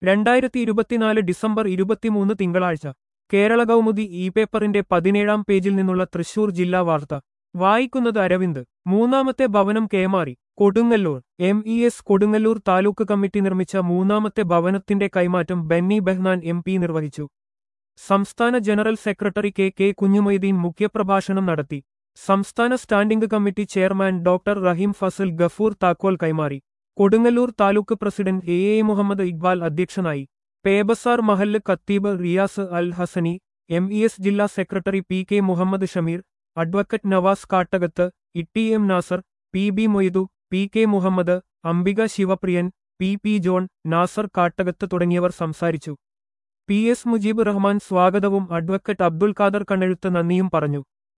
രണ്ടായിരത്തി ഇരുപത്തിനാല് ഡിസംബർ ഇരുപത്തിമൂന്ന് തിങ്കളാഴ്ച കേരള കൗമുദി ഇ പേപ്പറിന്റെ പതിനേഴാം പേജിൽ നിന്നുള്ള തൃശൂർ ജില്ലാ വാർത്ത വായിക്കുന്നത് അരവിന്ദ് മൂന്നാമത്തെ ഭവനം കേമാറി Kodungallur M E S Kodungallur taluk committee നിർമ്മിച്ച മൂന്നാമത്തെ ഭവനത്തിന്റെ കൈമാറ്റം ബെന്നി ബെഹ്നാൻ എം പി നിർവഹിച്ചു സംസ്ഥാന general secretary K K Kunhumoideen മുഖ്യപ്രഭാഷണം നടത്തി സംസ്ഥാന standing committee chairman doctor Rahim Fazal Gafoor താക്കോൽ കൈമാറി Kodungallur taluk president A A Muhammad Iqbal അധ്യക്ഷനായി പേബസാർ മഹല്ല് ഖത്തീബ് Riyas Al Hasani M E S ജില്ലാ secretary P K Muhammad Shameer advocate Nawas Kattakath Itty M Nasar P B Moidu P K Muhammad Ambika Sivapriyan P P John Nasar Kattakath തുടങ്ങിയവർ സംസാരിച്ചു പി എസ് മുജീബ് റഹ്മാൻ സ്വാഗതവും അഡ്വക്കറ്റ് അബ്ദുൽ ഖാദർ കണ്ണെഴുത്ത് നന്ദിയും പറഞ്ഞു